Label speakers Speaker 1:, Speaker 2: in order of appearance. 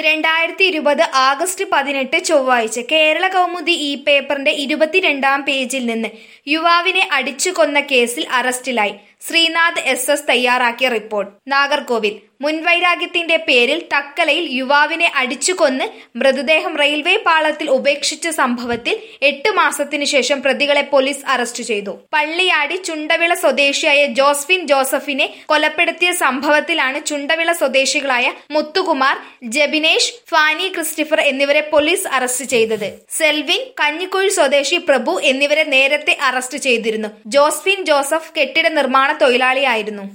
Speaker 1: രണ്ടായിരത്തി ഇരുപത് ആഗസ്റ്റ് പതിനെട്ട് ചൊവ്വാഴ്ച കേരള കൗമുദി ഈ പേപ്പറിന്റെ ഇരുപത്തിരണ്ടാം പേജിൽ നിന്ന് യുവാവിനെ അടിച്ചു കൊന്ന കേസിൽ അറസ്റ്റിലായി ശ്രീനാഥ് എസ് എസ് തയ്യാറാക്കിയ റിപ്പോർട്ട് നാഗർകോവിൽ മുൻവൈരാഗ്യത്തിന്റെ പേരിൽ തക്കലയിൽ യുവാവിനെ അടിച്ചു കൊന്ന് മൃതദേഹം റെയിൽവേ പാളത്തിൽ ഉപേക്ഷിച്ച സംഭവത്തിൽ എട്ട് മാസത്തിനു ശേഷം പ്രതികളെ പോലീസ് അറസ്റ്റ് ചെയ്തു പള്ളിയാടി ചുണ്ടവിള സ്വദേശിയായ ജോസ്ഫിൻ ജോസഫിനെ കൊലപ്പെടുത്തിയ സംഭവത്തിലാണ് ചുണ്ടവിള സ്വദേശികളായ മുത്തുകുമാർ ജബിനേഷ് ഫാനി ക്രിസ്റ്റഫർ എന്നിവരെ പോലീസ് അറസ്റ്റ് ചെയ്തത് സെൽവിൻ കഞ്ഞിക്കുഴി സ്വദേശി പ്രഭു എന്നിവരെ നേരത്തെ അറസ്റ്റ് ചെയ്തിരുന്നു ജോസ്ഫിൻ ജോസഫ് കെട്ടിട നിർമ്മാണ തൊഴിലാളിയായിരുന്നു